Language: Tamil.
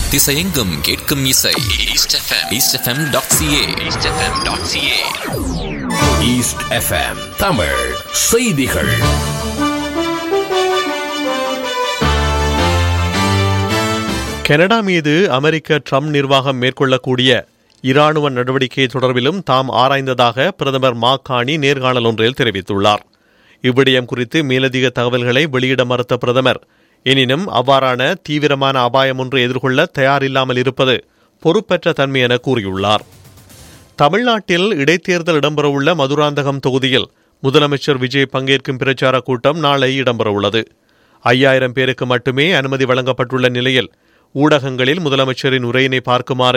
திசையெங்கும் கேட்கும் இசை East FM East FM dot CA East FM dot CA East FM Tamil செய்திகள் கனடா மீது அமெரிக்க ட்ரம்ப் நிர்வாகம் மேற்கொள்ளக்கூடிய இராணுவ நடவடிக்கை தொடர்பிலும் தாம் ஆராய்ந்ததாக பிரதமர் மாக்காணி நேர்காணல் ஒன்றில் தெரிவித்துள்ளார் இவ்விடயம் குறித்து மேலதிக தகவல்களை வெளியிட மறுத்த பிரதமர் எனினும் அவ்வாறான தீவிரமான அபாயம் ஒன்று எதிர்கொள்ள தயாரில்லாமல் இருப்பது பொறுப்பற்ற தன்மை என கூறியுள்ளார் தமிழ்நாட்டில் இடைத்தேர்தல் இடம்பெறவுள்ள மதுராந்தகம் தொகுதியில் முதலமைச்சர் விஜய் பங்கேற்கும் பிரச்சார கூட்டம் நாளை இடம்பெறவுள்ளது ஐயாயிரம் பேருக்கு மட்டுமே அனுமதி வழங்கப்பட்டுள்ள நிலையில் ஊடகங்களில் முதலமைச்சரின் உரையினை பார்க்குமாறு